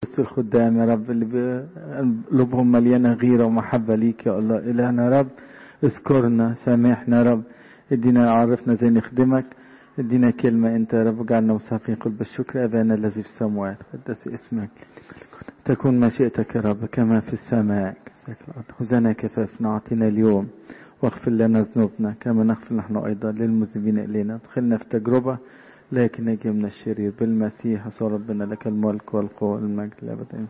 بس الخدام يا رب اللي قلوبهم مليانة غيرة ومحبة ليك يا الله إلهنا يا رب اذكرنا سامحنا يا رب ادينا عرفنا ازاي نخدمك ادينا كلمة انت يا رب اجعلنا وساقين قلب الشكر ابانا الذي في السماوات قدس اسمك تكون مشيئتك يا رب كما في السماء خذنا كفافنا اعطنا اليوم واغفر لنا ذنوبنا كما نغفر نحن ايضا للمذنبين الينا ادخلنا في تجربة لكن نجي من الشرير بالمسيح صار ربنا لك الملك والقوة والمجد الابد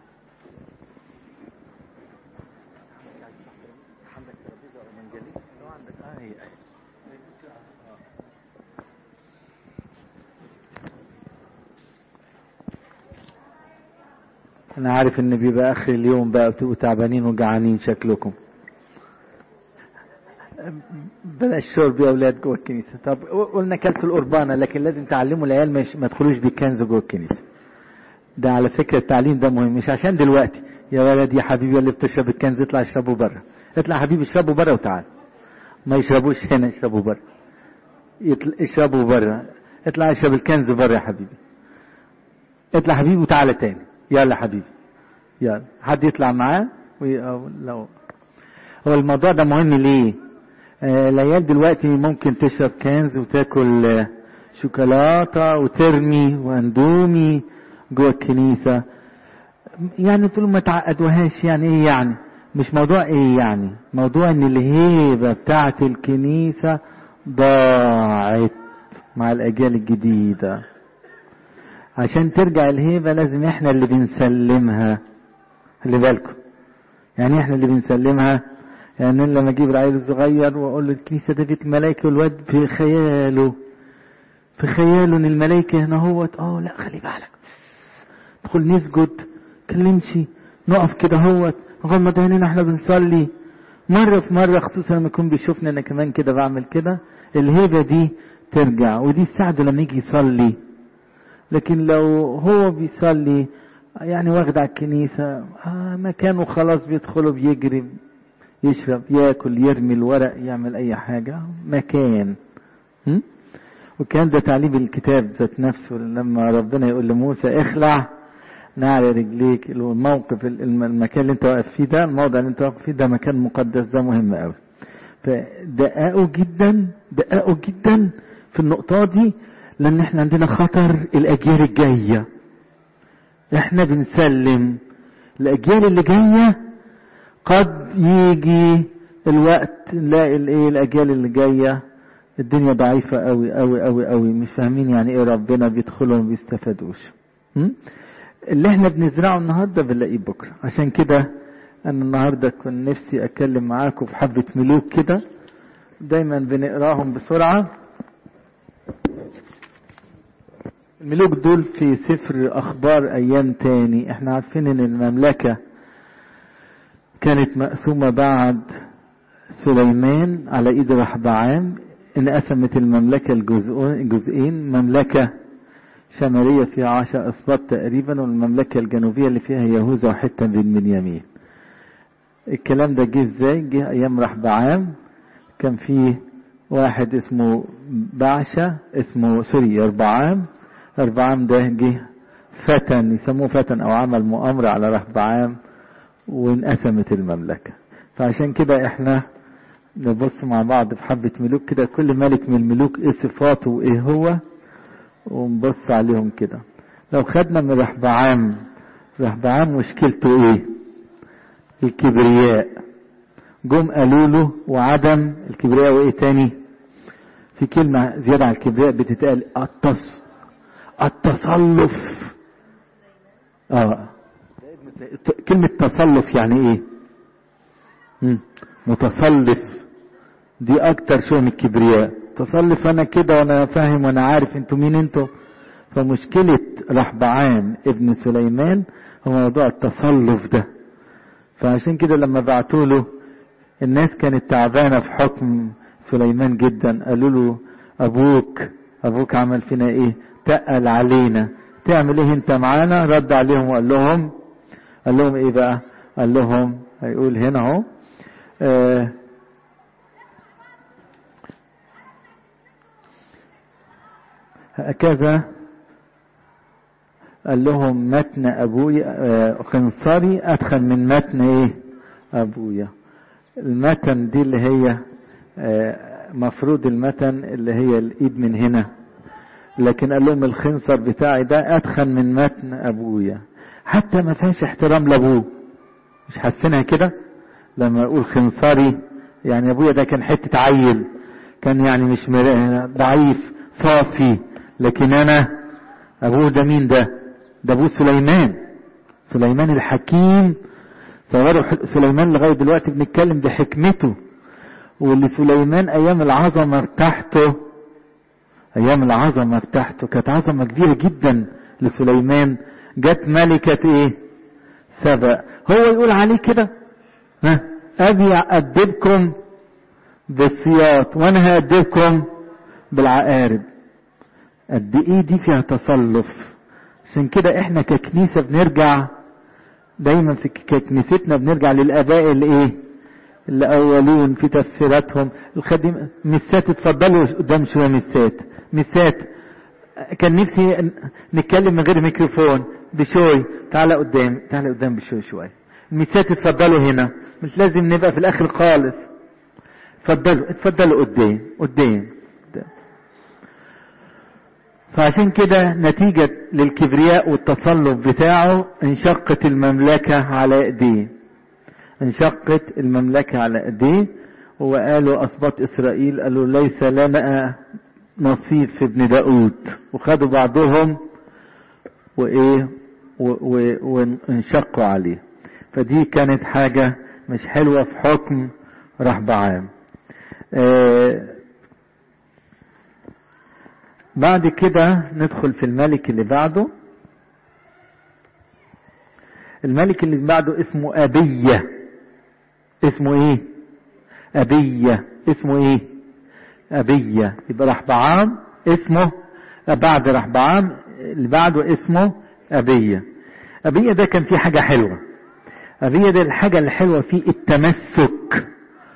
انا عارف ان بيبقى اخر اليوم بقى بتبقوا تعبانين وجعانين شكلكم بلاش شرب يا اولاد جوه الكنيسه طب قلنا كلت القربانه لكن لازم تعلموا العيال مش ما يدخلوش بالكنز جوه الكنيسه ده على فكره التعليم ده مهم مش عشان دلوقتي يا ولد يا حبيبي اللي بتشرب الكنز اطلع اشربه بره اطلع حبيبي اشربه بره وتعال ما يشربوش هنا يشربوا بره اشربوا بره اطلع اشرب الكنز بره يا حبيبي اطلع حبيبي وتعالى تاني يلا حبيبي يلا حد يطلع معاه وي... لو هو الموضوع ده مهم ليه آه العيال دلوقتي ممكن تشرب كنز وتاكل آه شوكولاته وترمي واندومي جوه الكنيسه يعني تقول ما تعقدوهاش يعني ايه يعني مش موضوع ايه يعني موضوع ان الهيبه بتاعه الكنيسه ضاعت مع الاجيال الجديده عشان ترجع الهيبة لازم احنا اللي بنسلمها خلي بالكم يعني احنا اللي بنسلمها يعني لما اجيب العيل الصغير واقول له الكنيسة ده بيت الملائكة والواد في خياله في خياله ان الملائكة هنا هوت اه لا خلي بالك ندخل نسجد كلمش نقف كده هوت غمض عينينا احنا بنصلي مرة في مرة خصوصا لما يكون بيشوفني انا كمان كده بعمل كده الهيبة دي ترجع ودي تساعده لما يجي يصلي لكن لو هو بيصلي يعني واخد على الكنيسة آه مكانه خلاص بيدخله بيجري يشرب ياكل يرمي الورق يعمل أي حاجة مكان م? وكان ده تعليم الكتاب ذات نفسه لما ربنا يقول لموسى اخلع نعلى رجليك الموقف المكان اللي انت واقف فيه ده الموضع اللي انت واقف فيه ده مكان مقدس ده مهم قوي فدققوا جدا دققوا جدا في النقطة دي لان احنا عندنا خطر الاجيال الجاية احنا بنسلم الاجيال اللي جاية قد يجي الوقت نلاقي الايه الاجيال اللي جاية الدنيا ضعيفة قوي قوي قوي قوي مش فاهمين يعني ايه ربنا بيدخلوا وما بيستفادوش اللي احنا بنزرعه النهارده بنلاقيه بكره عشان كده انا النهارده كنت نفسي اتكلم معاكم في حبه ملوك كده دايما بنقراهم بسرعه الملوك دول في سفر اخبار ايام تاني احنا عارفين ان المملكة كانت مقسومة بعد سليمان على ايد رحبعام انقسمت المملكة الجزئين مملكة شمالية فيها عشر اسباط تقريبا والمملكة الجنوبية اللي فيها يهوذا وحتة من بنيامين الكلام ده جه ازاي جه ايام رحبعام كان فيه واحد اسمه بعشة اسمه سوري يربعام رهبعام ده جه فتن يسموه فتن او عمل مؤامرة على رهبعام وانقسمت المملكة فعشان كده احنا نبص مع بعض في حبة ملوك كده كل ملك من الملوك ايه صفاته وايه هو ونبص عليهم كده لو خدنا من رهبعام رهبعام مشكلته ايه الكبرياء جم قالوا له وعدم الكبرياء وايه تاني في كلمة زيادة على الكبرياء بتتقال التص التصلف اه كلمة تصلف يعني ايه مم. متصلف دي اكتر شيء من الكبرياء تصلف انا كده وانا فاهم وانا عارف انتوا مين انتوا فمشكلة رحبعام ابن سليمان هو موضوع التصلف ده فعشان كده لما بعتوا له الناس كانت تعبانة في حكم سليمان جدا قالوا له ابوك ابوك عمل فينا ايه تقل علينا تعمل ايه انت معانا رد عليهم وقال لهم قال لهم ايه بقى قال لهم هيقول هنا اهو آه هكذا قال لهم متن ابويا خنصري ادخل من متن ايه ابويا المتن دي اللي هي مفروض المتن اللي هي الايد من هنا لكن قال لهم الخنصر بتاعي ده ادخل من متن ابويا حتى ما فيهاش احترام لابوه مش حاسينها كده لما اقول خنصري يعني ابويا ده كان حته عيل كان يعني مش ضعيف صافي لكن انا ابوه ده مين ده ده ابوه سليمان سليمان الحكيم صوروا سليمان لغايه دلوقتي بنتكلم بحكمته واللي سليمان ايام العظمه بتاعته ايام العظمه بتاعته كانت عظمه كبيره جدا لسليمان جت ملكه ايه سبأ هو يقول عليه كده ها ابي ادبكم بالسياط وانا هادبكم بالعقارب قد ايه دي فيها تصلف عشان كده احنا ككنيسه بنرجع دايما في كنيستنا بنرجع للاباء الايه الاولون في تفسيراتهم الخادم مسات اتفضلوا قدام شويه مسات مسات كان نفسي نتكلم من غير ميكروفون بشوي تعالى قدام تعالى قدام بشوي شويه المسات اتفضلوا هنا مش لازم نبقى في الاخر خالص اتفضلوا اتفضلوا قدام قدام فعشان كده نتيجة للكبرياء والتصلب بتاعه انشقت المملكة على ايديه انشقت المملكة على ايديه وقالوا اسباط اسرائيل قالوا ليس لنا نصيب في ابن داود وخدوا بعضهم وايه وانشقوا عليه فدي كانت حاجة مش حلوة في حكم رهبعام آه بعد كده ندخل في الملك اللي بعده الملك اللي بعده اسمه أبية اسمه ايه أبية اسمه ايه أبية يبقى رحبعام اسمه بعد رحبعام اللي بعده اسمه أبية أبية ده كان فيه حاجة حلوة أبية ده الحاجة الحلوة فيه التمسك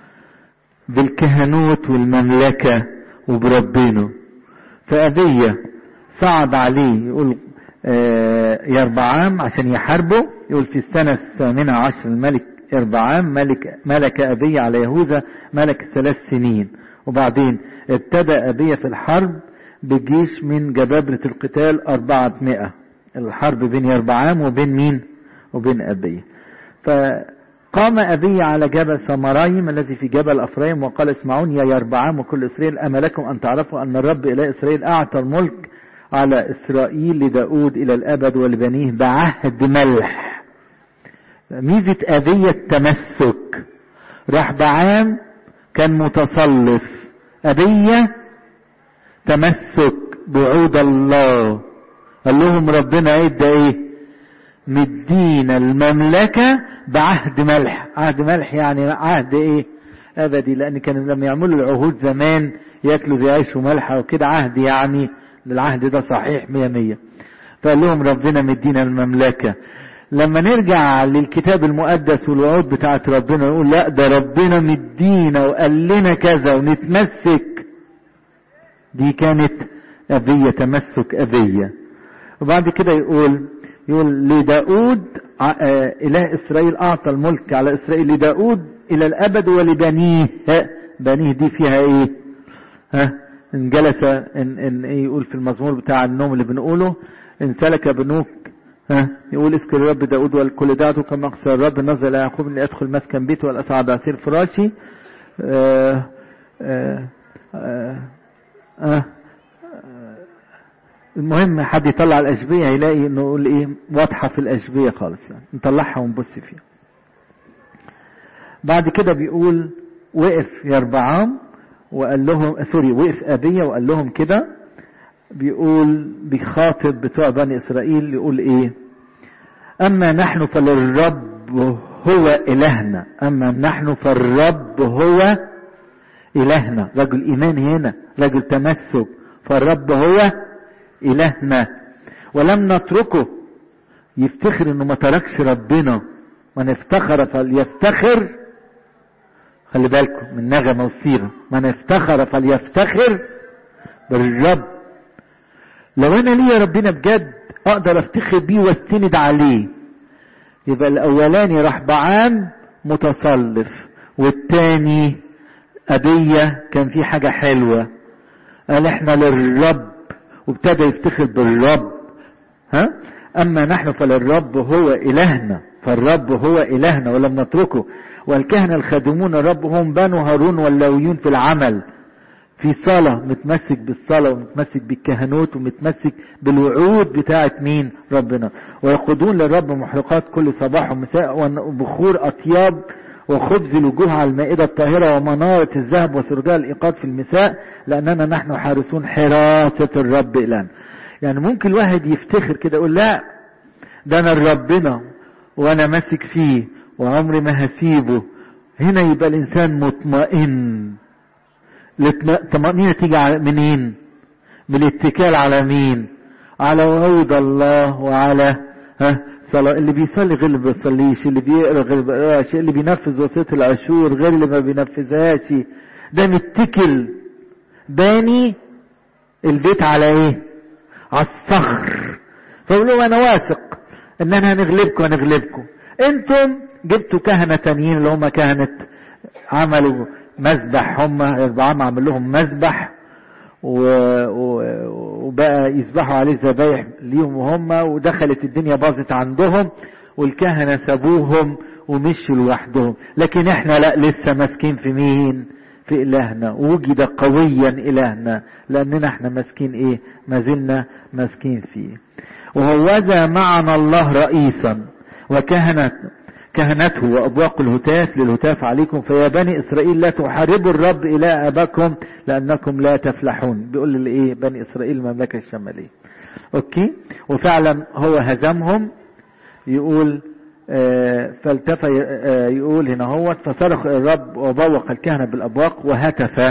بالكهنوت والمملكة وبربنا فأبية صعد عليه يقول آه يربعام عشان يحاربه يقول في السنة الثامنة عشر الملك يربعام ملك ملك أبية على يهوذا ملك ثلاث سنين وبعدين ابتدى أبية في الحرب بجيش من جبابرة القتال أربعة مئة الحرب بين يربعام وبين مين وبين أبية فقام أبي على جبل سمرايم الذي في جبل أفرايم وقال اسمعون يا يربعام وكل إسرائيل أما لكم أن تعرفوا أن الرب إله إسرائيل أعطى الملك على إسرائيل لداود إلى الأبد ولبنيه بعهد ملح ميزة أبية التمسك رحبعام كان متصلف أبية تمسك بعود الله قال لهم ربنا ادى ايه مدينا المملكة بعهد ملح عهد ملح يعني عهد ايه ابدي لان كانوا لما يعملوا العهود زمان ياكلوا زي عيش وملح وكده عهد يعني العهد ده صحيح مية مية فقال لهم ربنا مدينا المملكة لما نرجع للكتاب المقدس والوعود بتاعت ربنا نقول لا ده ربنا مدينا وقال لنا كذا ونتمسك دي كانت أبية تمسك أبية وبعد كده يقول يقول لداود إله إسرائيل أعطى الملك على إسرائيل لداود إلى الأبد ولبنيه بنيه دي فيها إيه ها إن جلس إن, إن إيه يقول في المزمور بتاع النوم اللي بنقوله إن سلك بنوك ها يقول اذكر الرب داود والكل دعته كما اقصى الرب نزل يعقوب ليدخل مسكن بيته والاسعد عسير فراشي آآ آآ آآ المهم حد يطلع الاشبيه يلاقي انه يقول ايه واضحه في الاشبيه خالص يعني نطلعها ونبص فيها بعد كده بيقول وقف يربعام وقال لهم سوري وقف ابيه وقال لهم كده بيقول بيخاطب بتوع بني اسرائيل يقول ايه اما نحن فللرب هو الهنا اما نحن فالرب هو الهنا رجل ايمان هنا رجل تمسك فالرب هو الهنا ولم نتركه يفتخر انه ما تركش ربنا من افتخر فليفتخر خلي بالكم من نغمه وسيره من افتخر فليفتخر بالرب لو انا ليا ربنا بجد اقدر افتخر بيه واستند عليه يبقى الاولاني راح بعام متصلف والتاني ابية كان في حاجة حلوة قال احنا للرب وابتدى يفتخر بالرب ها اما نحن فللرب هو الهنا فالرب هو الهنا ولم نتركه والكهنة الخادمون الرب هم بنو هارون واللاويون في العمل في صلاة متمسك بالصلاة ومتمسك بالكهنوت ومتمسك بالوعود بتاعة مين ربنا ويقودون للرب محرقات كل صباح ومساء وبخور أطياب وخبز الوجوه على المائدة الطاهرة ومنارة الذهب وسرجاء الإيقاد في المساء لأننا نحن حارسون حراسة الرب إلهنا يعني ممكن الواحد يفتخر كده يقول لا ده أنا ربنا وأنا ماسك فيه وعمري ما هسيبه هنا يبقى الإنسان مطمئن الطمأنينة تيجي منين من الاتكال على مين على وعود الله وعلى ها صلاة اللي بيصلي غير اللي بيصليش اللي بيقرا غير اللي بيقراش اللي بينفذ وصية العشور غير اللي ما بينفذهاش ده متكل باني البيت على ايه على الصخر فيقول له انا واثق ان انا هنغلبكم هنغلبكم انتم جبتوا كهنة تانيين اللي هم كهنة عملوا مذبح هم اربعام عمل لهم مذبح و... و... وبقى يذبحوا عليه ذبايح ليهم وهم ودخلت الدنيا باظت عندهم والكهنه سابوهم ومشوا لوحدهم لكن احنا لا لسه ماسكين في مين في الهنا وجد قويا الهنا لاننا احنا ماسكين ايه ما زلنا ماسكين فيه وهوذا معنا الله رئيسا وكهنة كهنته وأبواق الهتاف للهتاف عليكم فيا بني إسرائيل لا تحاربوا الرب إلى أباكم لأنكم لا تفلحون بيقول لإيه بني إسرائيل المملكة الشمالية أوكي وفعلا هو هزمهم يقول آه فالتفى آه يقول هنا هو فصرخ الرب وبوق الكهنة بالأبواق وهتف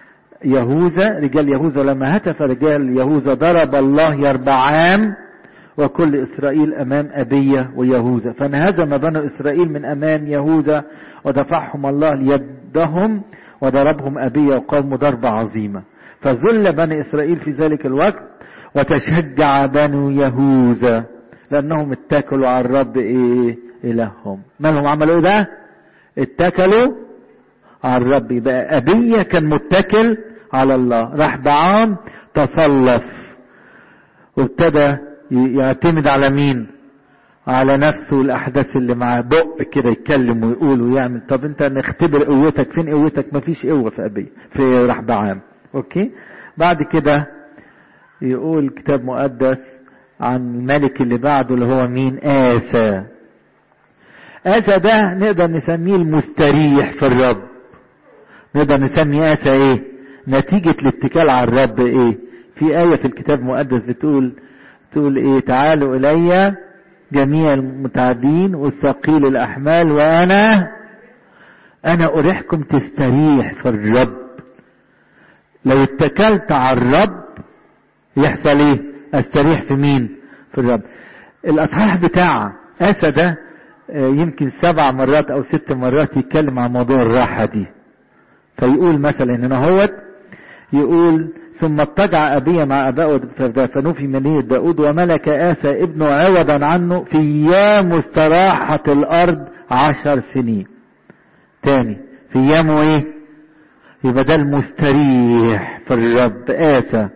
يهوذا رجال يهوذا لما هتف رجال يهوذا ضرب الله يربعام وكل إسرائيل أمام أبية ويهوذا فانهزم بنو إسرائيل من أمام يهوذا ودفعهم الله ليدهم وضربهم أبية وقوم ضربة عظيمة فذل بني إسرائيل في ذلك الوقت وتشجع بنو يهوذا لأنهم اتكلوا على الرب إيه إلههم مالهم عملوا إيه بقى اتكلوا على الرب يبقى أبية كان متكل على الله راح بعام تصلف وابتدى يعتمد على مين على نفسه والاحداث اللي معاه بق كده يتكلم ويقول ويعمل طب انت نختبر قوتك فين قوتك مفيش قوه في ابي في رحبعام اوكي بعد كده يقول كتاب مقدس عن الملك اللي بعده اللي هو مين آسى آسى ده نقدر نسميه المستريح في الرب نقدر نسمي آسى ايه نتيجة الاتكال على الرب ايه في آية في الكتاب المقدس بتقول تقول ايه تعالوا الي جميع المتعبين والثقيل الاحمال وانا انا اريحكم تستريح في الرب لو اتكلت على الرب يحصل ايه استريح في مين في الرب الاصحاح بتاع اسى ده يمكن سبع مرات او ست مرات يتكلم عن موضوع الراحة دي فيقول مثلا هنا هوت يقول ثم اضطجع أبي مع أبائه فدفنوه في منية داود وملك آسى ابنه عوضا عنه في أيام استراحة الأرض عشر سنين تاني في أيامه إيه يبقى ده المستريح في الرب آسى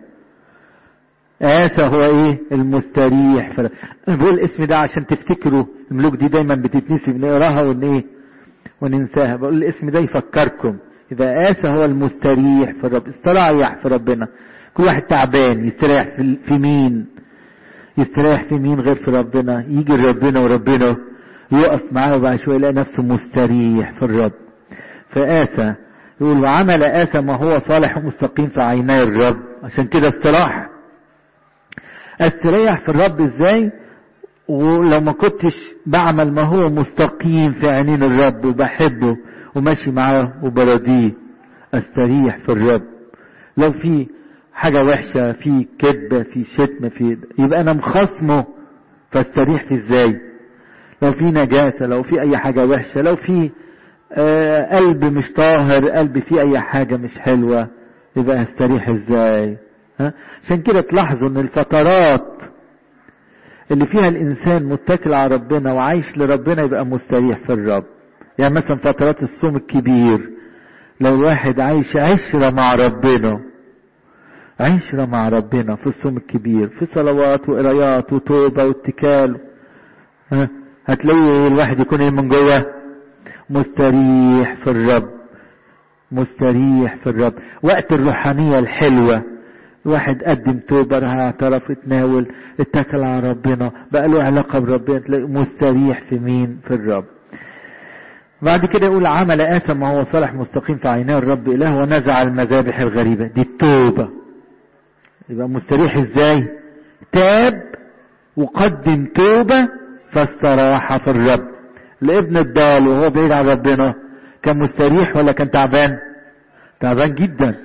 آسى هو إيه المستريح في الرب أنا بقول الاسم ده عشان تفتكروا الملوك دي دايما بتتنسي بنقراها ون إيه وننساها بقول الاسم ده يفكركم يبقى آسى هو المستريح في الرب استريح في ربنا كل واحد تعبان يستريح في, في مين يستريح في مين غير في ربنا يجي ربنا وربنا يقف معاه وبعد شويه يلاقي نفسه مستريح في الرب فآسى يقول وعمل آسى ما هو صالح ومستقيم في عيني الرب عشان كده استراح استريح في الرب ازاي ولو ما كنتش بعمل ما هو مستقيم في عينين الرب وبحبه وماشي معاه وبرضيه استريح في الرب لو في حاجة وحشة في كذبة في شتم في يبقى أنا مخصمه فاستريح في ازاي لو في نجاسة لو في أي حاجة وحشة لو في آه قلب مش طاهر قلب فيه أي حاجة مش حلوة يبقى هستريح ازاي ها عشان كده تلاحظوا ان الفترات اللي فيها الانسان متكل على ربنا وعايش لربنا يبقى مستريح في الرب يعني مثلا فترات الصوم الكبير لو الواحد عايش عشرة مع ربنا عشرة مع ربنا في الصوم الكبير في صلوات وقرايات وتوبة واتكال ها هتلاقي الواحد يكون ايه من جوه مستريح في الرب مستريح في الرب وقت الروحانية الحلوة الواحد قدم توبة راح اعترف اتناول اتكل على ربنا بقى له علاقة بربنا تلاقي مستريح في مين في الرب بعد كده يقول عمل آثم وهو صالح مستقيم في عيني الرب إله ونزع المذابح الغريبة دي التوبة يبقى مستريح ازاي تاب وقدم توبة فاستراح في الرب لابن الضال وهو بعيد عن ربنا كان مستريح ولا كان تعبان تعبان جدا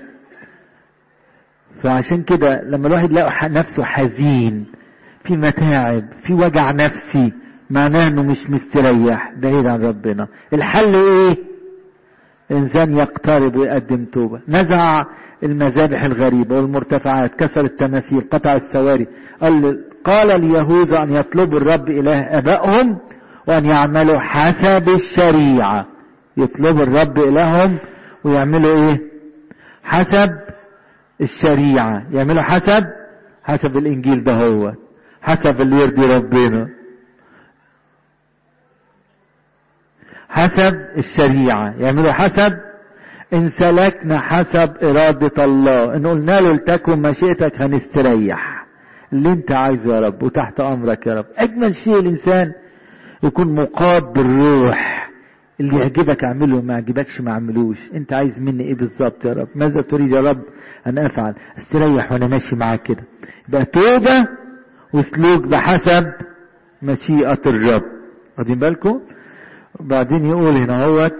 فعشان كده لما الواحد يلاقي نفسه حزين في متاعب في وجع نفسي معناه انه مش مستريح بعيد عن ربنا الحل ايه انسان يقترب ويقدم توبة نزع المذابح الغريبة والمرتفعات كسر التماثيل قطع السواري قال قال اليهوذا ان يطلبوا الرب اله ابائهم وان يعملوا حسب الشريعة يطلبوا الرب الههم ويعملوا ايه حسب الشريعة يعملوا حسب حسب الانجيل ده هو حسب اللي يرضي ربنا حسب الشريعة يعملوا حسب ان سلكنا حسب ارادة الله ان قلنا له لتكن مشيئتك هنستريح اللي انت عايزه يا رب وتحت امرك يا رب اجمل شيء الانسان يكون مقاد بالروح اللي يعجبك اعمله ما يعجبكش ما اعملوش انت عايز مني ايه بالظبط يا رب ماذا تريد يا رب ان افعل استريح وانا ماشي معاك كده يبقى توبة وسلوك بحسب مشيئة الرب واخدين بالكم وبعدين يقول هنا هو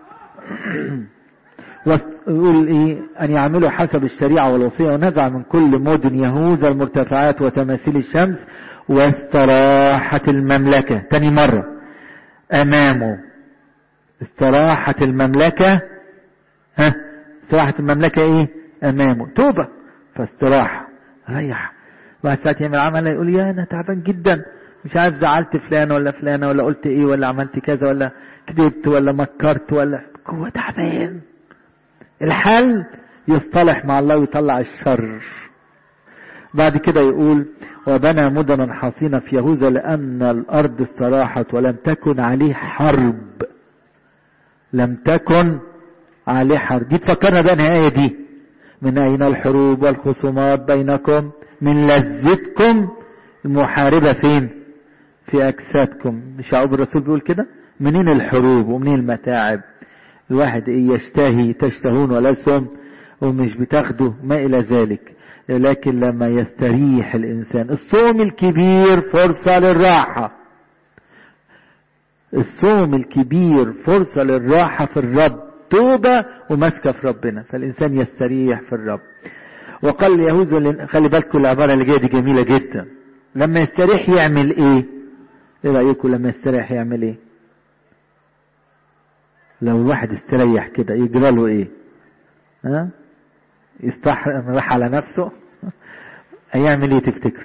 ويقول ايه ان يعملوا حسب الشريعة والوصية ونزع من كل مدن يهوذا المرتفعات وتماثيل الشمس واستراحت المملكة تاني مرة امامه استراحت المملكة ها استراحت المملكة ايه امامه توبة فاستراحة ريح بعد ساعة يعمل عمل يقول يا انا تعبان جدا مش عارف زعلت فلان ولا فلانة ولا قلت ايه ولا عملت كذا ولا كذبت ولا مكرت ولا هو تعبان الحل يصطلح مع الله ويطلع الشر بعد كده يقول وبنى مدنا حصينة في يهوذا لأن الأرض استراحت ولم تكن عليه حرب لم تكن عليه حرب دي تفكرنا بقى الآية دي من أين الحروب والخصومات بينكم من لذتكم المحاربة فين في أجسادكم مش يعقوب الرسول بيقول كده منين الحروب ومنين المتاعب الواحد ايه يشتهي تشتهون ولستم ومش بتاخدوا ما الى ذلك لكن لما يستريح الانسان الصوم الكبير فرصة للراحة الصوم الكبير فرصة للراحة في الرب توبة وماسكة في ربنا فالإنسان يستريح في الرب وقال اليهوذا خلي بالكم العبارة اللي جاية دي جميلة جدا لما يستريح يعمل ايه ايه رأيكم لما يستريح يعمل ايه لو الواحد استريح كده يجرى له ايه ها يستحرم على نفسه هيعمل ايه تفتكر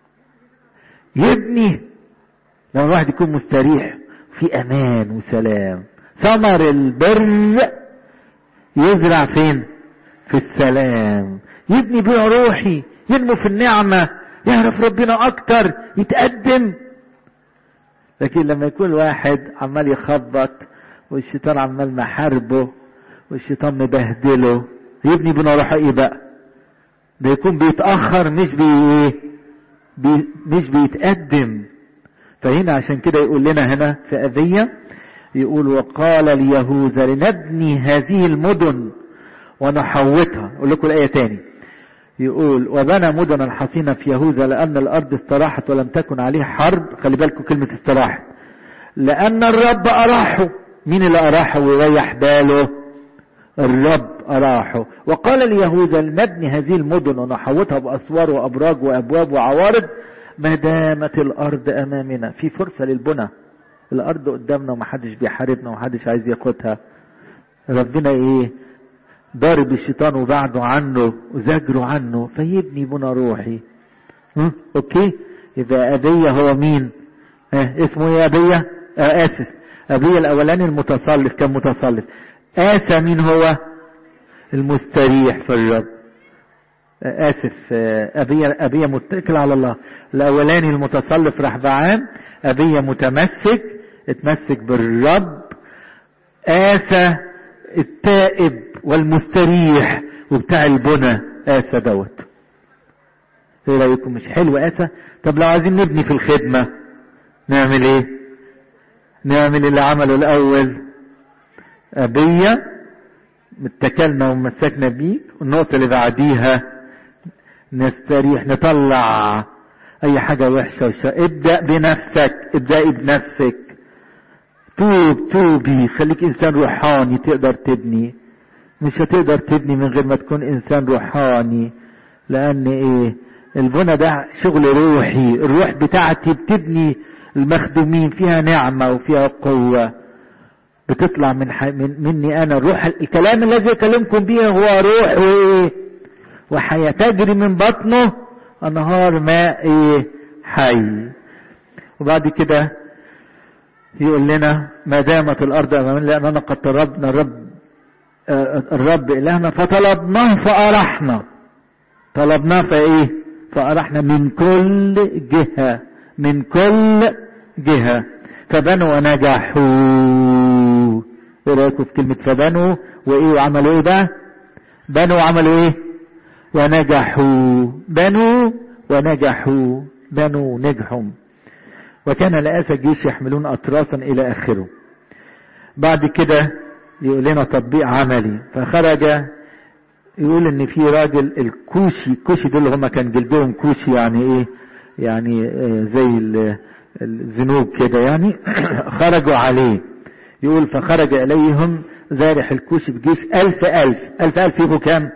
يبني لو الواحد يكون مستريح في امان وسلام ثمر البر يزرع فين في السلام يبني بيع روحي ينمو في النعمة يعرف ربنا اكتر يتقدم لكن لما يكون واحد عمال يخبط والشيطان عمال محاربه والشيطان مبهدله يبني بنا روح ايه بقى ده يكون بيتأخر مش بي بي مش بيتقدم فهنا عشان كده يقول لنا هنا في أذية يقول وقال اليهوذا لنبني هذه المدن ونحوطها أقول لكم الآية تاني يقول وبنى مدنا حصينة في يهوذا لأن الأرض استراحت ولم تكن عليه حرب خلي بالكم كلمة استراحت لأن الرب أراحه مين اللي أراحه ويريح باله الرب أراحه وقال اليهوذا لنبني هذه المدن ونحوطها بأسوار وأبراج وأبواب وعوارض ما دامت الأرض أمامنا في فرصة للبنى الأرض قدامنا ومحدش بيحاربنا ومحدش عايز ياخدها ربنا إيه ضارب الشيطان وبعده عنه وزجره عنه فيبني بنى روحي أوكي يبقى أبية هو مين اه اسمه ايه أبية اه آسف أبية الأولاني المتصلف كان متصلف آسى مين هو المستريح في الرب اه آسف اه أبية, أبية متكل على الله الأولاني المتصلف راح بعام أبية متمسك اتمسك بالرب آسى التائب والمستريح وبتاع البنى آسى دوت ايه رايكم مش حلو آسى طب لو عايزين نبني في الخدمة نعمل ايه نعمل اللي عمله الاول أبية اتكلنا ومسكنا بيه والنقطة اللي بعديها نستريح نطلع اي حاجة وحشة وشا. ابدأ بنفسك ابدأي بنفسك توب توبي خليك انسان روحاني تقدر تبني مش هتقدر تبني من غير ما تكون انسان روحاني لان ايه البنى ده شغل روحي الروح بتاعتي بتبني المخدومين فيها نعمة وفيها قوة بتطلع من, ح... من مني انا الروح الكلام الذي اكلمكم به هو روح وايه وحياة تجري من بطنه انهار ماء ايه حي وبعد كده يقول لنا ما دامت الارض امامنا لاننا قد طلبنا الرب الرب الهنا فطلبناه فارحنا طلبناه فايه فارحنا من كل جهه من كل جهه فبنوا ونجحوا ايه رايكم في كلمه فبنوا وايه وعملوا ايه بقى بنوا وعملوا ايه ونجحوا بنوا ونجحوا بنوا نجحوا وكان لآسى الجيش يحملون أطراسا إلى آخره بعد كده يقول لنا تطبيق عملي فخرج يقول ان في راجل الكوشي الكوشي دول هم كان جلدهم كوشي يعني ايه يعني زي الذنوب كده يعني خرجوا عليه يقول فخرج اليهم زارح الكوشي بجيش الف الف الف الف يبقوا كام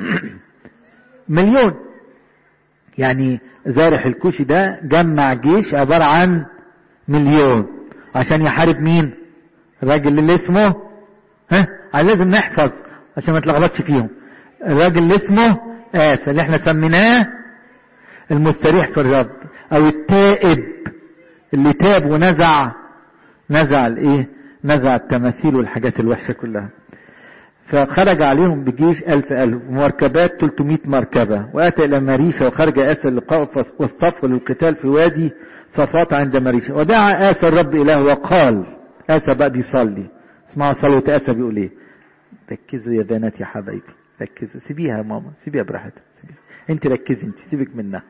مليون يعني زارح الكوشي ده جمع جيش عبارة عن مليون عشان يحارب مين الراجل اللي اسمه ها لازم نحفظ عشان ما تلخبطش فيهم الراجل اللي اسمه آسى اللي احنا سميناه المستريح في الرب او التائب اللي تاب ونزع نزع الايه نزع التماثيل والحاجات الوحشة كلها فخرج عليهم بجيش ألف ألف ومركبات 300 مركبة وأتى إلى مريشة وخرج آسى اللقاء واصطفوا للقتال في وادي صفات عند مريشة ودعا آسى الرب إله وقال آسى بقى بيصلي اسمعوا صلوة آسى بيقول إيه ركزوا يا بنات يا حبايبي ركزوا سيبيها يا ماما سيبيها براحتها سيبيها انت ركزي انت سيبك منها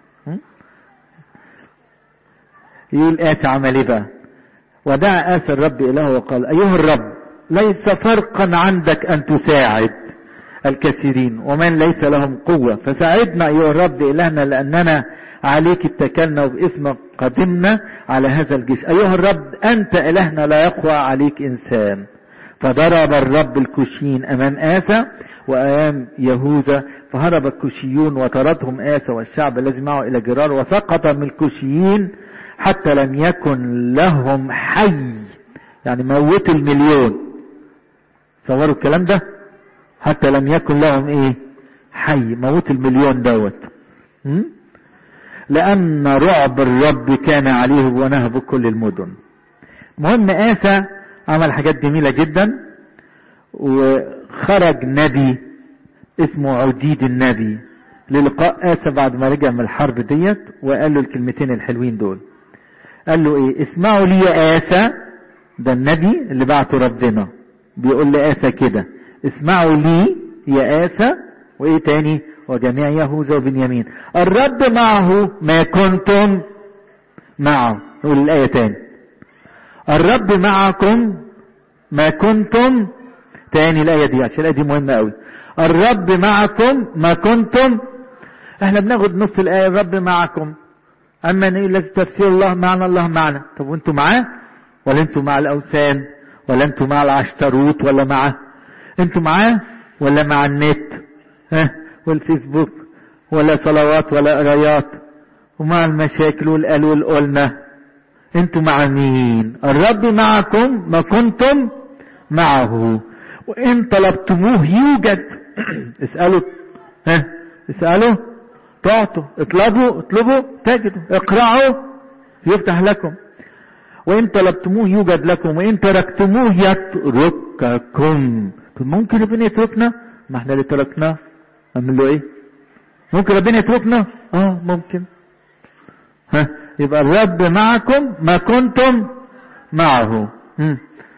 يقول آسى عمل ايه بقى ودعا آسى الرب إله وقال أيها الرب ليس فرقا عندك أن تساعد الكثيرين ومن ليس لهم قوة فساعدنا أيها الرب إلهنا لأننا عليك اتكلنا وباسمك قدمنا على هذا الجيش أيها الرب أنت إلهنا لا يقوى عليك إنسان فضرب الرب الكوشيين أمام آسى وأمام يهوذا فهرب الكوشيون وطردهم آسى والشعب الذي معه إلى جرار وسقط من الكوشيين حتى لم يكن لهم حي يعني موتوا المليون صوروا الكلام ده حتى لم يكن لهم ايه حي موت المليون دوت م? لأن رعب الرب كان عليه ونهب كل المدن مهم آسى عمل حاجات جميلة جدا وخرج نبي اسمه عديد النبي للقاء آسى بعد ما رجع من الحرب ديت وقال له الكلمتين الحلوين دول قال له ايه اسمعوا لي يا آسى ده النبي اللي بعته ربنا بيقول لآسى كده اسمعوا لي يا آسى وايه تاني وجميع يهوذا وبنيامين الرب معه ما كنتم معه نقول الآية تاني الرب معكم ما كنتم تاني الآية دي عشان الآية دي مهمة قوي الرب معكم ما كنتم احنا بناخد نص الآية الرب معكم أما الذي تفسير الله معنا الله معنا طب وانتوا معاه ولا انتوا مع الأوثان ولا انتوا مع العشتروت ولا مع انتوا معاه ولا مع النت ها والفيسبوك ولا صلوات ولا قرايات ومع المشاكل والقال والقلنا انتوا مع مين الرب معكم ما كنتم معه وان طلبتموه يوجد اسألوا ها اسألوا تعطوا اطلبوا اطلبوا تجدوا اقرعوا يفتح لكم وان طلبتموه يوجد لكم وان تركتموه يترككم طب ممكن ربنا يتركنا ما احنا اللي تركناه اعمل له ايه ممكن ربنا يتركنا اه ممكن ها يبقى الرب معكم ما كنتم معه مم.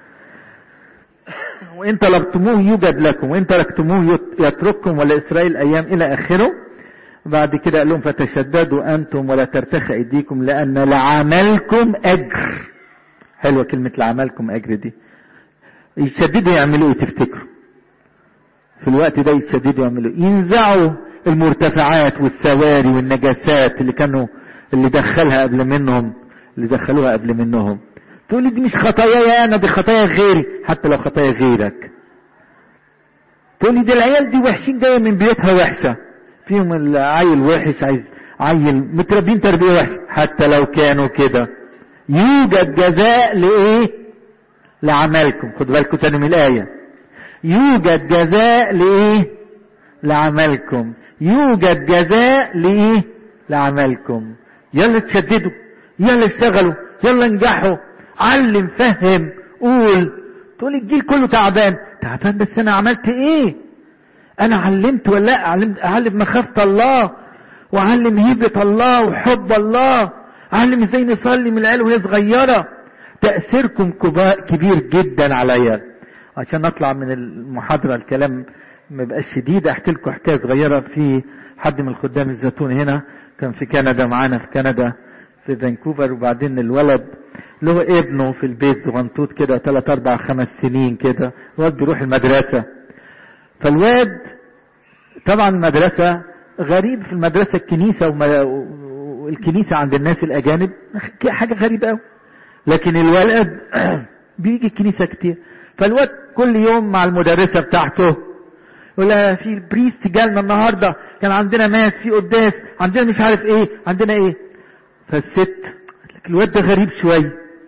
وإن طلبتموه يوجد لكم وإن تركتموه يترككم ولا إسرائيل أيام إلى آخره بعد كده قال لهم فتشددوا أنتم ولا ترتخي أيديكم لأن لعملكم أجر حلوة كلمة لعملكم أجر دي يتشددوا يعملوا إيه تفتكروا في الوقت ده يتشددوا يعملوا إيه ينزعوا المرتفعات والسواري والنجاسات اللي كانوا اللي دخلها قبل منهم اللي دخلوها قبل منهم تقول لي دي مش خطاياي انا دي خطايا غيري حتى لو خطايا غيرك تقول لي دي العيال دي وحشين جايه من بيوتها وحشه فيهم العيل وحش عايز عيل متربين تربيه وحشه حتى لو كانوا كده يوجد جزاء لايه لعملكم خدوا بالكم تاني من الايه يوجد جزاء لايه لعملكم يوجد جزاء لايه لعملكم يلا تشددوا يلا اشتغلوا يلا انجحوا علم فهم قول تقول الجيل كله تعبان تعبان بس انا عملت ايه انا علمت ولا لا علمت اعلم مخافة الله واعلم هيبة الله وحب الله اعلم ازاي نصلي من العيال وهي صغيرة تأثيركم كبير جدا عليا عشان نطلع من المحاضرة الكلام ما يبقاش شديد احكي لكم حكاية صغيرة في حد من الخدام الزيتون هنا كان في كندا معانا في كندا في فانكوفر وبعدين الولد له ابنه في البيت زغنطوط كده ثلاث اربع خمس سنين كده الواد بيروح المدرسة فالواد طبعا المدرسة غريب في المدرسة الكنيسة والكنيسة عند الناس الأجانب حاجة غريبة أوي لكن الولد بيجي الكنيسة كتير فالواد كل يوم مع المدرسة بتاعته يقول لها في بريست جالنا النهارده كان عندنا ماس في قداس عندنا مش عارف ايه عندنا ايه فالست الواد ده غريب شويه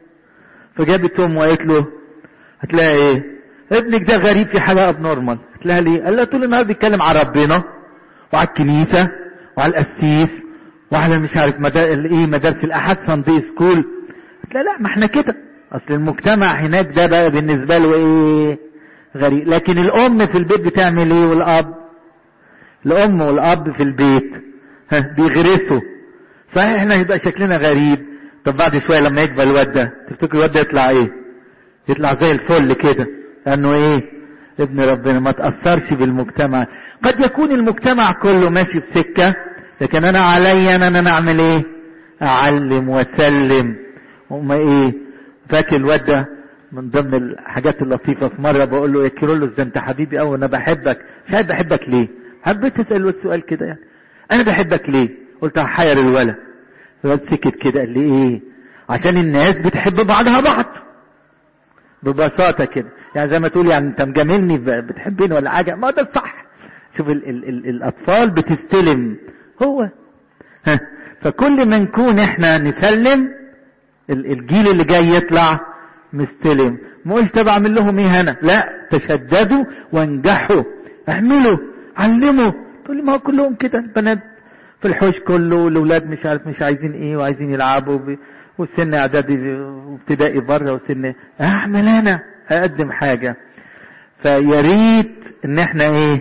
فجابت امه وقالت له هتلاقي ايه ابنك ده غريب في حاجه اب نورمال هتلاقيها ليه قال لها طول النهار بيتكلم على ربنا وعلى الكنيسه وعلى القسيس وعلى مش عارف مدار... ايه مدارس الاحد ساندي سكول هتلاقي لا ما احنا كده اصل المجتمع هناك ده بقى بالنسبه له ايه غريب لكن الام في البيت بتعمل ايه والاب الام والاب في البيت ها بيغرسوا صحيح احنا هيبقى شكلنا غريب طب بعد شويه لما يكبر الواد ده تفتكر الواد ده يطلع ايه يطلع زي الفل كده لانه ايه ابن ربنا ما تاثرش بالمجتمع قد يكون المجتمع كله ماشي في سكه لكن انا عليا انا انا اعمل ايه اعلم واسلم وما ايه فاكر الواد ده من ضمن الحاجات اللطيفة في مرة بقول له يا كيرلس ده انت حبيبي قوي انا بحبك مش عارف بحبك ليه حبيت اسأله السؤال كده يعني انا بحبك ليه قلت هحير الولد الولد سكت كده قال لي ايه عشان الناس بتحب بعضها بعض ببساطة كده يعني زي ما تقول يعني انت مجاملني بتحبني ولا حاجة ما ده الصح شوف ال ال ال الاطفال بتستلم هو ها فكل ما نكون احنا نسلم الجيل اللي جاي يطلع مستلم ما قلت طب اعمل لهم ايه هنا لا تشددوا وانجحوا اعملوا علموا تقول لي ما هو كلهم كده البنات في الحوش كله والاولاد مش عارف مش عايزين ايه وعايزين يلعبوا ب... والسن اعدادي وابتدائي بره وسن اعمل انا اقدم حاجه فيا ريت ان احنا ايه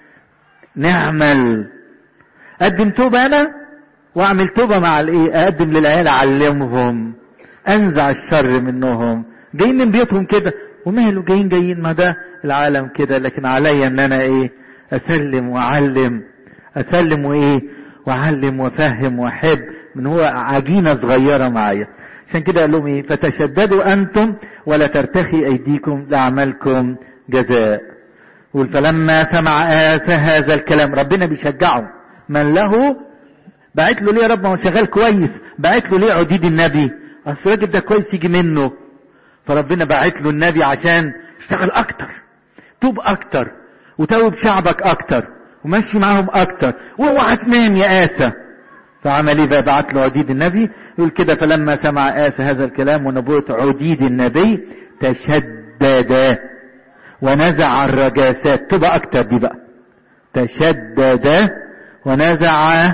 نعمل اقدم توبه انا واعمل توبه مع الايه اقدم للعيال اعلمهم انزع الشر منهم جايين من بيوتهم كده وماله جايين جايين ما ده العالم كده لكن عليا ان انا ايه اسلم واعلم اسلم وايه واعلم وافهم واحب من هو عجينه صغيره معايا عشان كده قال لهم ايه فتشددوا انتم ولا ترتخي ايديكم لاعمالكم جزاء قول فلما سمع آسى هذا الكلام ربنا بيشجعه من له بعت له ليه يا رب ما هو شغال كويس بعت له ليه عديد النبي اصل الراجل ده كويس يجي منه فربنا بعت له النبي عشان اشتغل اكتر توب اكتر وتوب شعبك اكتر ومشي معاهم اكتر واوعى تنام يا اسى فعمل ايه بقى بعت له عديد النبي يقول كده فلما سمع اسى هذا الكلام ونبوة عديد النبي تشدد ونزع الرجاسات تبقى اكتر دي بقى تشدد ونزع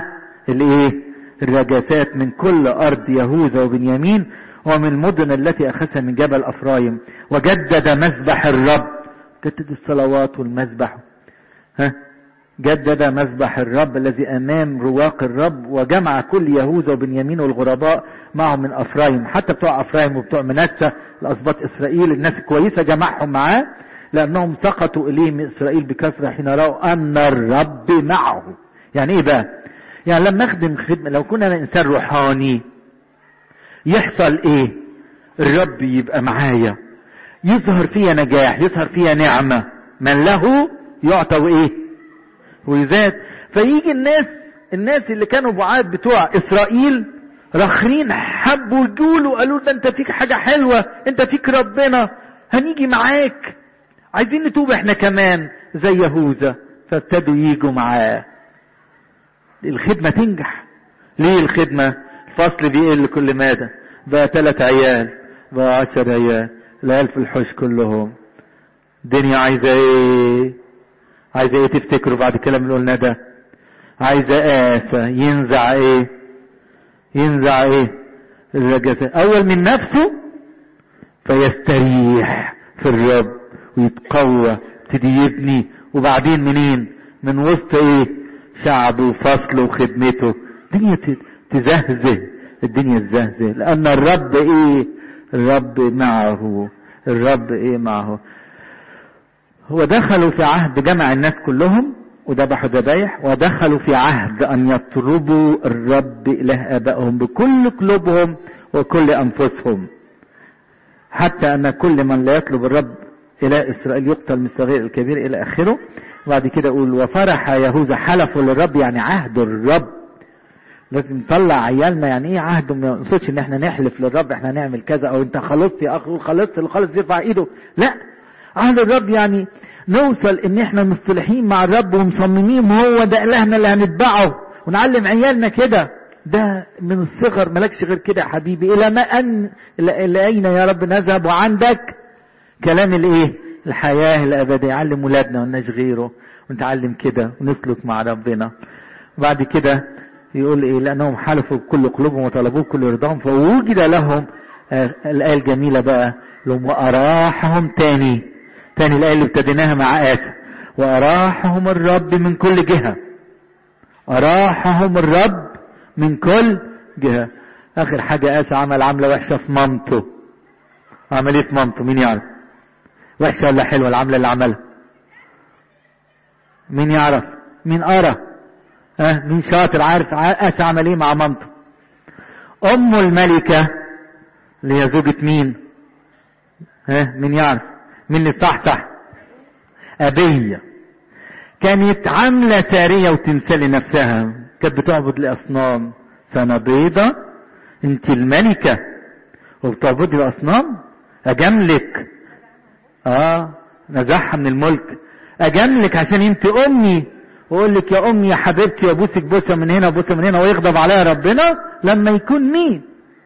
الايه الرجاسات من كل ارض يهوذا وبنيامين ومن المدن التي اخذها من جبل افرايم وجدد مذبح الرب جدد الصلوات والمذبح ها جدد مذبح الرب الذي امام رواق الرب وجمع كل يهوذا وبنيامين والغرباء معهم من افرايم حتى بتوع افرايم وبتوع منسى الاسباط اسرائيل الناس الكويسه جمعهم معاه لانهم سقطوا اليه من اسرائيل بكثره حين راوا ان الرب معه يعني ايه بقى يعني لما اخدم خدمه لو كنا انا انسان روحاني يحصل ايه الرب يبقى معايا يظهر فيا نجاح يظهر فيا نعمه من له يعطى ايه ويزاد فيجي الناس الناس اللي كانوا بعاد بتوع اسرائيل رخرين حبوا يقولوا قالوا ده انت فيك حاجه حلوه انت فيك ربنا هنيجي معاك عايزين نتوب احنا كمان زي يهوذا فابتدوا يجوا معاه الخدمة تنجح ليه الخدمة الفصل بيقل كل مادة بقى ثلاث عيال بقى عشر عيال العيال في الحوش كلهم الدنيا عايزة ايه عايزة ايه تفتكروا بعد الكلام اللي قلنا ده عايزة قاسة ينزع ايه ينزع ايه الرجاسة اول من نفسه فيستريح في الرب ويتقوى يبتدي يبني وبعدين منين من وسط ايه شعبه وفصله وخدمته الدنيا تزهزه الدنيا تزهزه لان الرب ايه الرب معه الرب ايه معه هو دخلوا في عهد جمع الناس كلهم وذبحوا ذبايح ودخلوا في عهد ان يطلبوا الرب اله ابائهم بكل قلوبهم وكل انفسهم حتى ان كل من لا يطلب الرب إلى إسرائيل يقتل من الصغير الكبير إلى آخره وبعد كده يقول وفرح يهوذا حلفوا للرب يعني عهد الرب لازم نطلع عيالنا يعني ايه عهد ما نقصدش ان احنا نحلف للرب احنا نعمل كذا او انت خلصت يا اخي خلصت اللي خلص يرفع ايده لا عهد الرب يعني نوصل ان احنا مصطلحين مع الرب ومصممين هو ده الهنا اللي هنتبعه ونعلم عيالنا كده ده من الصغر مالكش غير كده يا حبيبي الى ما ان الى اين يا رب نذهب وعندك كلام الايه الحياة الأبدية علم ولادنا وناش غيره ونتعلم كده ونسلك مع ربنا بعد كده يقول ايه لأنهم حلفوا بكل قلوبهم وطلبوه بكل رضاهم فوجد لهم آه الآية الجميلة بقى لهم وأراحهم تاني تاني الآية اللي ابتديناها مع آسى وأراحهم الرب من كل جهة أراحهم الرب من كل جهة آخر حاجة آسى عمل عملة وحشة في مامته عمل ايه في مامته مين يعرف وحشة ولا حلوة العملة اللي عملها مين يعرف مين قرا ها أه؟ مين شاطر عارف اسى عمل ايه مع مامته ام الملكة اللي هي زوجة مين ها أه؟ مين يعرف مين اللي صح أبية كانت عاملة سارية وتمثال لنفسها كانت بتعبد الأصنام سنة بيضة انت الملكة وبتعبدي الأصنام أجاملك اه نزعها من الملك اجاملك عشان انت امي واقول لك يا امي يا حبيبتي وابوسك بوسه من هنا وبوسه من هنا ويغضب عليها ربنا لما يكون مين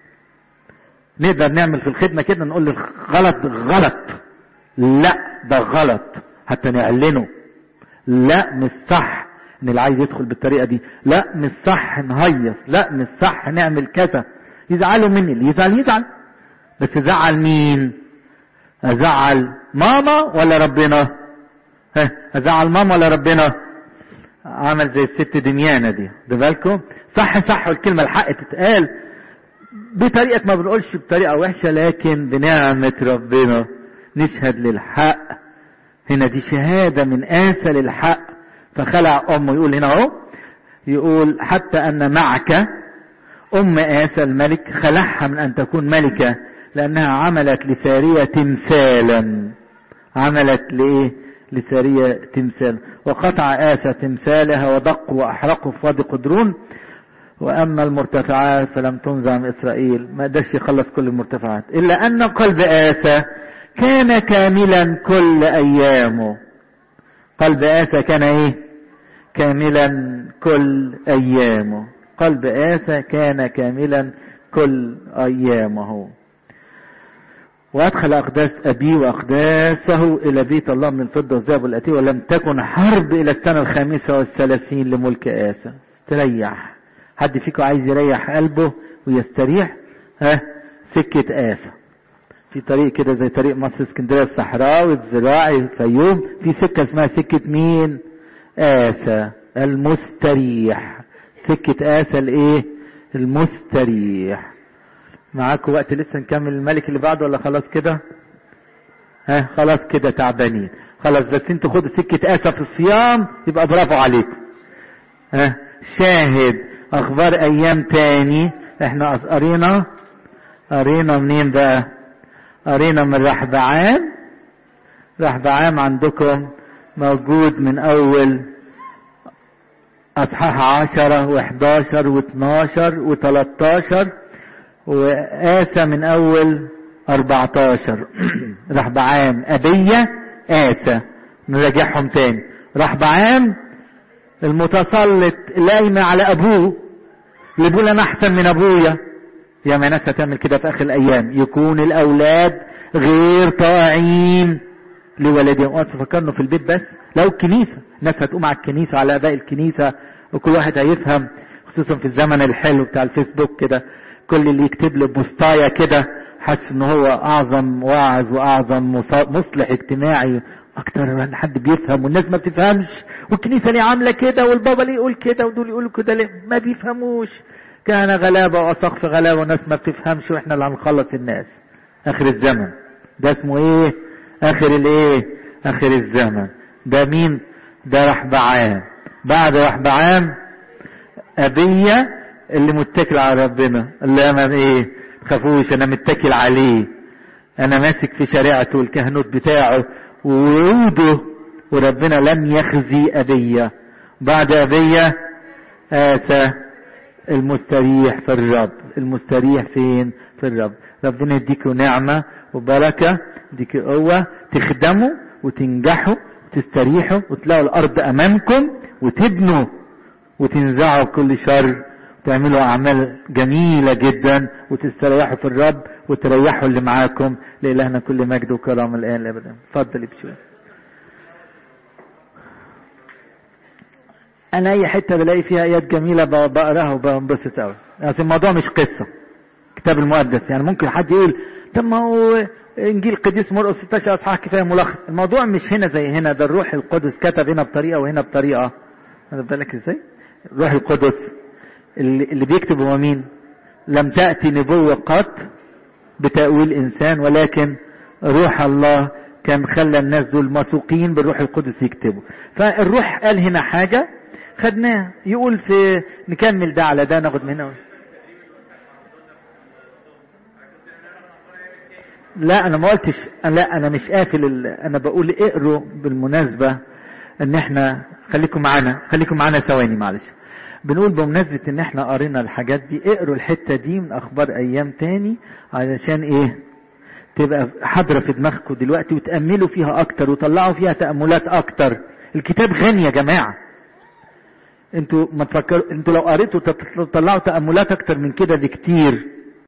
نقدر نعمل في الخدمه كده نقول لك غلط غلط لا ده غلط حتى نعلنه لا مش صح ان اللي عايز يدخل بالطريقه دي لا مش صح نهيص لا مش صح نعمل كذا يزعلوا مني اللي يزعل يزعل بس زعل مين ازعل ماما ولا ربنا ها ازعل ماما ولا ربنا عمل زي الست دميانه دي ده بالكم صح صح والكلمه الحق تتقال بطريقه ما بنقولش بطريقه وحشه لكن بنعمه ربنا نشهد للحق هنا دي شهاده من اسى للحق فخلع امه يقول هنا اهو يقول حتى ان معك ام اسى الملك خلعها من ان تكون ملكه لأنها عملت لسارية تمثالا عملت لإيه لسارية تمثال وقطع آسى تمثالها ودق وأحرقه في وادي قدرون وأما المرتفعات فلم تنزع من إسرائيل ما قدرش يخلص كل المرتفعات إلا أن قلب آسى كان كاملا كل أيامه قلب آسى كان إيه كاملا كل أيامه قلب آسى كان كاملا كل أيامه وأدخل أقداس أبيه وأقداسه إلى بيت الله من الفضة والذهب والأتي ولم تكن حرب إلى السنة الخامسة والثلاثين لملك آسى استريح حد فيكم عايز يريح قلبه ويستريح ها سكة آسة في طريق كده زي طريق مصر اسكندرية الصحراوي الزراعي الفيوم في سكة اسمها سكة مين آسة المستريح سكة آسة الايه المستريح معاكم وقت لسه نكمل الملك اللي بعده ولا خلاص كده ها خلاص كده تعبانين خلاص بس انتوا خدوا سكة آسة في الصيام يبقى برافو عليكم ها شاهد اخبار ايام تاني احنا قرينا قرينا منين بقى قرينا من رحبعام رحبعام عندكم موجود من اول اصحاح عشرة وحداشر واتناشر وتلاتاشر وآسى من اول اربعتاشر رحبعام ابية آسى نراجعهم تاني رحبعام المتسلط اللي قايمة على ابوه اللي بيقول انا احسن من ابويا يا ما ناس هتعمل كده في اخر الايام يكون الاولاد غير طاعين لوالدهم وقت فكرنا في البيت بس لو الكنيسة الناس هتقوم على الكنيسة على اباء الكنيسة وكل واحد هيفهم خصوصا في الزمن الحلو بتاع الفيسبوك كده كل اللي يكتب له بوستاية كده حاسس ان هو اعظم واعظ واعظم مصلح اجتماعي اكتر من حد بيفهم والناس ما بتفهمش والكنيسه ليه عامله كده والبابا ليه يقول كده ودول يقولوا كده ليه ما بيفهموش كان غلابه واسقف غلابه وناس ما بتفهمش واحنا اللي هنخلص الناس اخر الزمن ده اسمه ايه اخر الايه اخر الزمن ده مين ده رحبعام بعد رحبعام ابيه اللي متكل على ربنا اللي انا ايه تخافوش انا متكل عليه انا ماسك في شريعته والكهنوت بتاعه ووعوده وربنا لم يخزي أبية بعد أبية آسى المستريح في الرب المستريح فين في الرب ربنا يديكوا نعمة وبركة يديكوا قوة تخدموا وتنجحوا وتستريحوا وتلاقوا الأرض أمامكم وتبنوا وتنزعوا كل شر وتعملوا أعمال جميلة جدا وتستريحوا في الرب وتريحوا اللي معاكم لإلهنا كل مجد وكرم الآن أبدا اتفضل بشوي أنا أي حتة بلاقي فيها آيات جميلة بقراها وبنبسط أوي يعني الموضوع مش قصة الكتاب المقدس يعني ممكن حد يقول طب ما هو انجيل قديس مرقس 16 اصحاح كفايه ملخص الموضوع مش هنا زي هنا ده الروح القدس كتب هنا بطريقه وهنا بطريقه واخد بالك ازاي الروح القدس اللي, اللي بيكتب هو مين لم تاتي نبوه قط بتاويل انسان ولكن روح الله كان خلى الناس دول موثوقين بالروح القدس يكتبوا فالروح قال هنا حاجه خدناها يقول في نكمل ده على ده ناخد من هنا لا انا ما قلتش لا انا مش قافل ال... انا بقول اقروا بالمناسبه ان احنا خليكم معانا خليكم معانا ثواني معلش بنقول بمناسبة ان احنا قرينا الحاجات دي اقروا الحتة دي من اخبار ايام تاني علشان ايه تبقى حاضرة في دماغكم دلوقتي وتأملوا فيها اكتر وطلعوا فيها تأملات اكتر الكتاب غني يا جماعة انتوا ما تفكروا انتوا لو قريتوا تطلعوا تأملات اكتر من كده بكتير